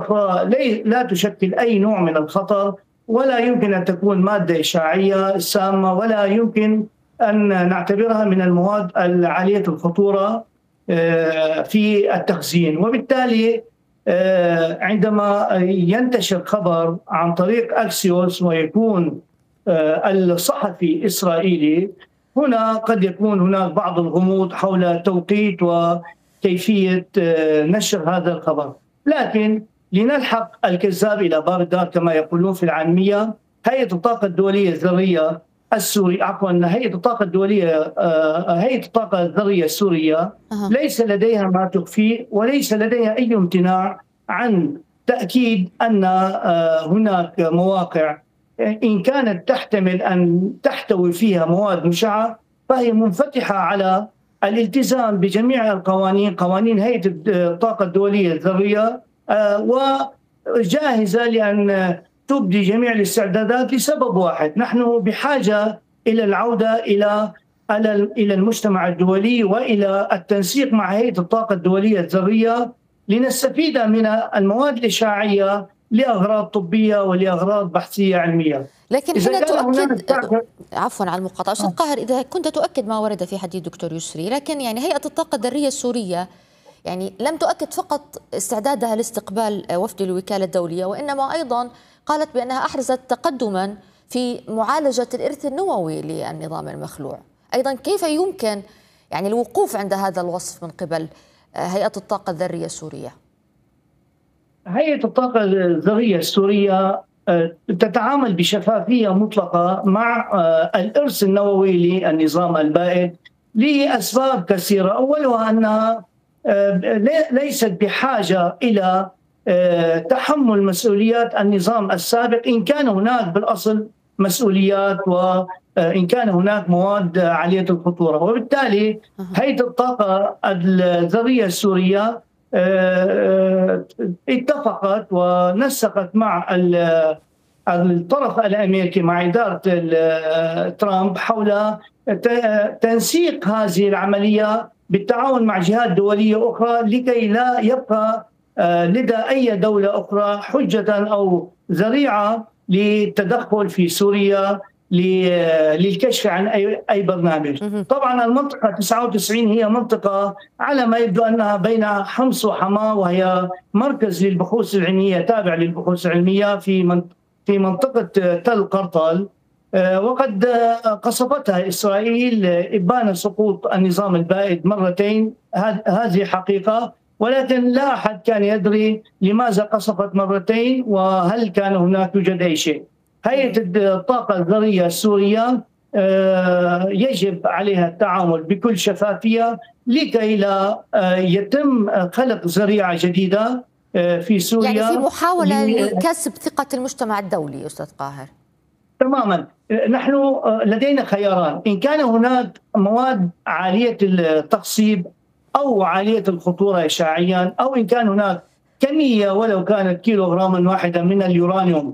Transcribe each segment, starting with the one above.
الأخرى لا تشكل أي نوع من الخطر ولا يمكن أن تكون مادة إشعاعية سامة ولا يمكن أن نعتبرها من المواد العالية الخطورة في التخزين وبالتالي عندما ينتشر خبر عن طريق أكسيوس ويكون الصحفي إسرائيلي هنا قد يكون هناك بعض الغموض حول توقيت وكيفية نشر هذا الخبر لكن لنلحق الكذاب إلى باب الدار كما يقولون في العامية هيئة الطاقة الدولية الذرية السوري عفوا هيئه الطاقه الدوليه هيئه الطاقه الذريه السوريه أه. ليس لديها ما تخفيه وليس لديها اي امتناع عن تاكيد ان هناك مواقع ان كانت تحتمل ان تحتوي فيها مواد مشعه فهي منفتحه على الالتزام بجميع القوانين قوانين هيئه الطاقه الدوليه الذريه وجاهزه لان تبدي جميع الاستعدادات لسبب واحد نحن بحاجه الى العوده الى الى المجتمع الدولي والى التنسيق مع هيئه الطاقه الدوليه الذريه لنستفيد من المواد الاشعاعيه لاغراض طبيه ولاغراض بحثيه علميه. لكن حين تؤكد عفوا على المقاطعه استاذ قاهر اذا كنت تؤكد ما ورد في حديث دكتور يسري لكن يعني هيئه الطاقه الذريه السوريه يعني لم تؤكد فقط استعدادها لاستقبال وفد الوكاله الدوليه وانما ايضا قالت بأنها أحرزت تقدما في معالجة الإرث النووي للنظام المخلوع أيضا كيف يمكن يعني الوقوف عند هذا الوصف من قبل هيئة الطاقة الذرية السورية هيئة الطاقة الذرية السورية تتعامل بشفافية مطلقة مع الإرث النووي للنظام البائد لأسباب كثيرة أولها أنها ليست بحاجة إلى تحمل مسؤوليات النظام السابق ان كان هناك بالاصل مسؤوليات وان كان هناك مواد عاليه الخطوره وبالتالي هيئه الطاقه الذريه السوريه اتفقت ونسقت مع الطرف الامريكي مع اداره ترامب حول تنسيق هذه العمليه بالتعاون مع جهات دوليه اخرى لكي لا يبقى لدى اي دوله اخرى حجه او ذريعه للتدخل في سوريا للكشف عن اي اي برنامج. طبعا المنطقه 99 هي منطقه على ما يبدو انها بين حمص وحماه وهي مركز للبحوث العلميه تابع للبحوث العلميه في في منطقه تل قرطل وقد قصفتها اسرائيل ابان سقوط النظام البائد مرتين هذه حقيقه ولكن لا احد كان يدري لماذا قصفت مرتين وهل كان هناك يوجد اي شيء. هيئه الطاقه الذريه السوريه يجب عليها التعامل بكل شفافيه لكي لا يتم خلق ذريعه جديده في سوريا يعني في محاوله لكسب ثقه المجتمع الدولي استاذ قاهر تماما نحن لدينا خياران ان كان هناك مواد عاليه التخصيب او عاليه الخطوره اشعاعيا او ان كان هناك كميه ولو كانت كيلوغراما واحدا من اليورانيوم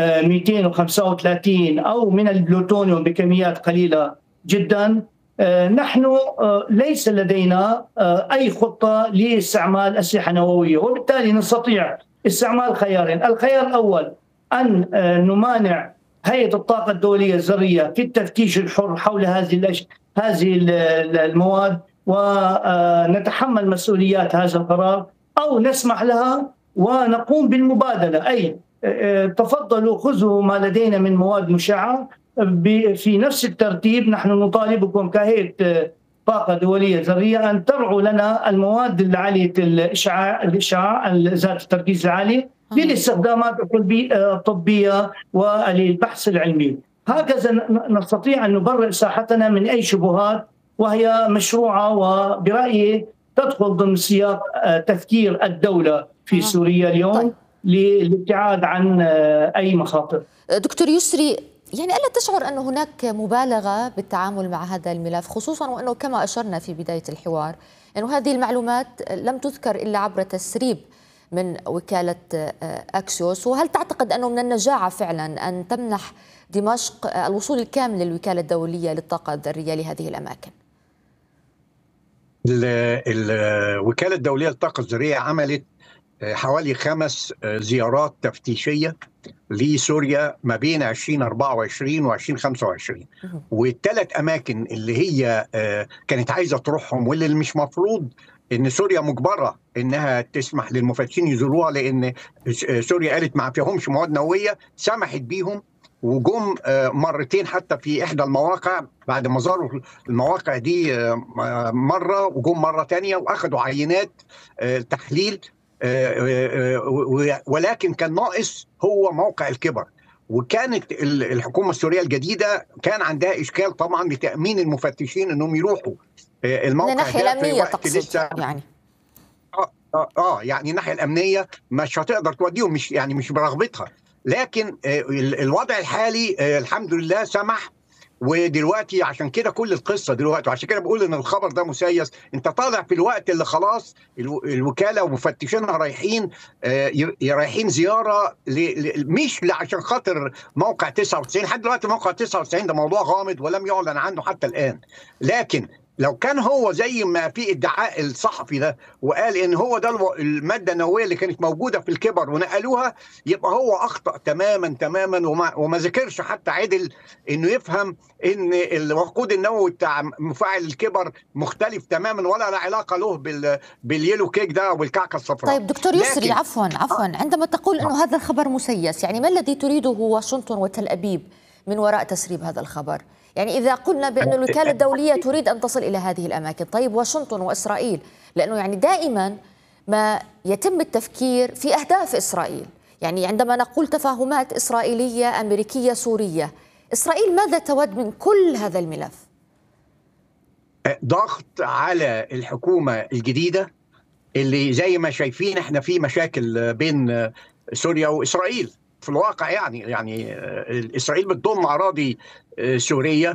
235 او من البلوتونيوم بكميات قليله جدا نحن ليس لدينا اي خطه لاستعمال اسلحه نوويه وبالتالي نستطيع استعمال خيارين، الخيار الاول ان نمانع هيئه الطاقه الدوليه الذريه في التفتيش الحر حول هذه هذه المواد ونتحمل مسؤوليات هذا القرار او نسمح لها ونقوم بالمبادله اي تفضلوا خذوا ما لدينا من مواد مشعه في نفس الترتيب نحن نطالبكم كهيئه طاقه دوليه ذريه ان ترعوا لنا المواد العاليه الاشعاع الاشعاع ذات التركيز العالي للاستخدامات الطبيه وللبحث العلمي هكذا نستطيع ان نبرئ ساحتنا من اي شبهات وهي مشروعه وبرايي تدخل ضمن سياق تفكير الدوله في سوريا اليوم طيب. للابتعاد عن اي مخاطر. دكتور يسري يعني الا تشعر ان هناك مبالغه بالتعامل مع هذا الملف خصوصا وانه كما اشرنا في بدايه الحوار انه هذه المعلومات لم تذكر الا عبر تسريب من وكاله اكسيوس وهل تعتقد انه من النجاعه فعلا ان تمنح دمشق الوصول الكامل للوكاله الدوليه للطاقه الذريه لهذه الاماكن؟ الوكاله الدوليه للطاقه الذريه عملت حوالي خمس زيارات تفتيشيه لسوريا ما بين 2024 و 2025 والثلاث اماكن اللي هي كانت عايزه تروحهم واللي مش مفروض ان سوريا مجبره انها تسمح للمفتشين يزوروها لان سوريا قالت ما فيهمش مواد نوويه سمحت بيهم وجم مرتين حتى في احدى المواقع بعد ما زاروا المواقع دي مره وجم مره تانية واخدوا عينات تحليل ولكن كان ناقص هو موقع الكبر وكانت الحكومه السوريه الجديده كان عندها اشكال طبعا لتامين المفتشين انهم يروحوا الموقع من الناحيه الامنيه تقصد يعني اه اه, آه يعني الناحيه الامنيه مش هتقدر توديهم مش يعني مش برغبتها لكن الوضع الحالي الحمد لله سمح ودلوقتي عشان كده كل القصه دلوقتي وعشان كده بقول ان الخبر ده مسيس انت طالع في الوقت اللي خلاص الوكاله ومفتشينها رايحين رايحين زياره مش عشان خاطر موقع 99 لحد دلوقتي موقع 99 ده موضوع غامض ولم يعلن عنه حتى الان لكن لو كان هو زي ما في ادعاء الصحفي ده وقال ان هو ده الماده النوويه اللي كانت موجوده في الكبر ونقلوها يبقى هو اخطا تماما تماما وما, وما ذكرش حتى عدل انه يفهم ان الوقود النووي بتاع مفاعل الكبر مختلف تماما ولا له علاقه له بال باليلو كيك ده والكعكه الصفراء طيب دكتور يسري عفوا عفوا عندما تقول انه هذا الخبر مسيس يعني ما الذي تريده واشنطن وتل ابيب من وراء تسريب هذا الخبر؟ يعني إذا قلنا بأن الوكالة الدولية تريد أن تصل إلى هذه الأماكن طيب واشنطن وإسرائيل لأنه يعني دائما ما يتم التفكير في أهداف إسرائيل يعني عندما نقول تفاهمات إسرائيلية أمريكية سورية إسرائيل ماذا تود من كل هذا الملف؟ ضغط على الحكومة الجديدة اللي زي ما شايفين احنا في مشاكل بين سوريا وإسرائيل في الواقع يعني يعني اسرائيل بتضم اراضي سوريه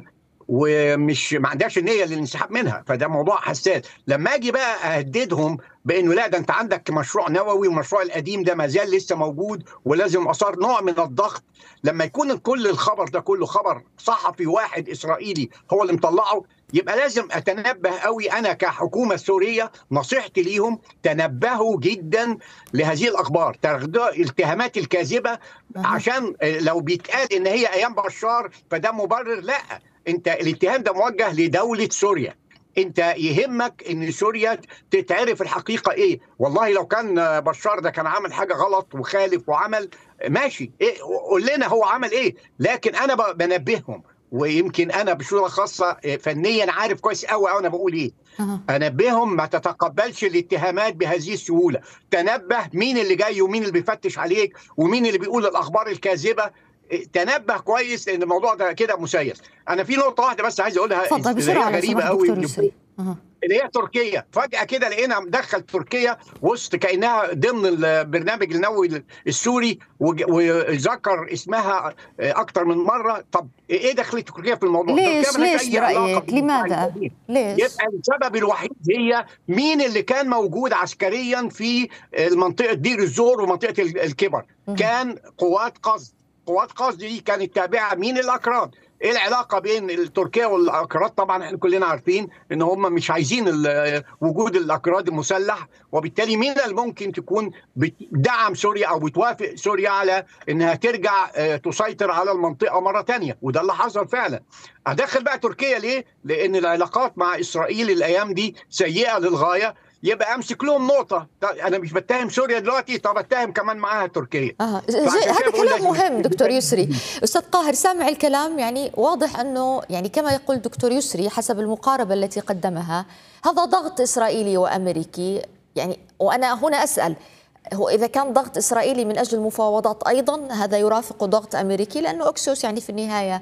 ومش ما عندهاش النيه للانسحاب منها فده موضوع حساس لما اجي بقى اهددهم بانه لا ده انت عندك مشروع نووي والمشروع القديم ده ما زال لسه موجود ولازم اثار نوع من الضغط لما يكون كل الخبر ده كله خبر صحفي واحد اسرائيلي هو اللي مطلعه يبقى لازم اتنبه قوي انا كحكومه سوريه نصيحتي ليهم تنبهوا جدا لهذه الاخبار تاخدوا الاتهامات الكاذبه عشان لو بيتقال ان هي ايام بشار فده مبرر لا انت الاتهام ده موجه لدوله سوريا انت يهمك ان سوريا تتعرف الحقيقه ايه والله لو كان بشار ده كان عمل حاجه غلط وخالف وعمل ماشي إيه قول لنا هو عمل ايه لكن انا بنبههم ويمكن انا بصوره خاصه فنيا عارف كويس قوي انا بقول ايه انبههم ما تتقبلش الاتهامات بهذه السهوله تنبه مين اللي جاي ومين اللي بيفتش عليك ومين اللي بيقول الاخبار الكاذبه تنبه كويس لان الموضوع ده كده مسيس انا في نقطه واحده بس عايز اقولها اتفضل بسرعه غريبه قوي اللي هي تركيا فجاه كده لقينا مدخل تركيا وسط كانها ضمن البرنامج النووي السوري وذكر اسمها اكتر من مره طب ايه دخل تركيا في الموضوع ليش ليش برايك لماذا ليش يبقى السبب الوحيد هي مين اللي كان موجود عسكريا في منطقه دير الزور ومنطقه الكبر كان قوات قصد قوات قصد دي كانت تابعه مين الاكراد ايه العلاقه بين تركيا والاكراد طبعا احنا كلنا عارفين ان هم مش عايزين وجود الاكراد المسلح وبالتالي مين اللي ممكن تكون بتدعم سوريا او بتوافق سوريا على انها ترجع تسيطر على المنطقه مره ثانيه وده اللي حصل فعلا ادخل بقى تركيا ليه لان العلاقات مع اسرائيل الايام دي سيئه للغايه يبقى امسك لهم نقطه انا مش بتهم سوريا دلوقتي طب اتهم كمان معاها تركيا آه. هذا كلام مهم دكتور يسري استاذ قاهر سامع الكلام يعني واضح انه يعني كما يقول دكتور يسري حسب المقاربه التي قدمها هذا ضغط اسرائيلي وامريكي يعني وانا هنا اسال هو اذا كان ضغط اسرائيلي من اجل المفاوضات ايضا هذا يرافق ضغط امريكي لانه اوكسوس يعني في النهايه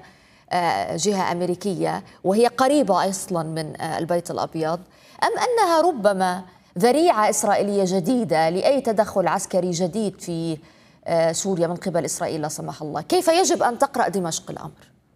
جهه امريكيه وهي قريبه اصلا من البيت الابيض أم أنها ربما ذريعة إسرائيلية جديدة لأي تدخل عسكري جديد في سوريا من قبل إسرائيل لا سمح الله كيف يجب أن تقرأ دمشق الأمر؟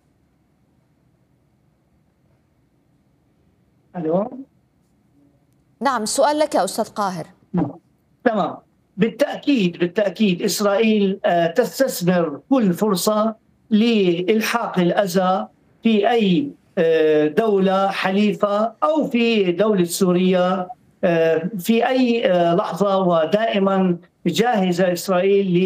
ألو نعم السؤال لك أستاذ قاهر تمام بالتأكيد بالتأكيد إسرائيل تستثمر كل فرصة لإلحاق الأذى في أي دولة حليفة أو في دولة سوريا في أي لحظة ودائما جاهزه اسرائيل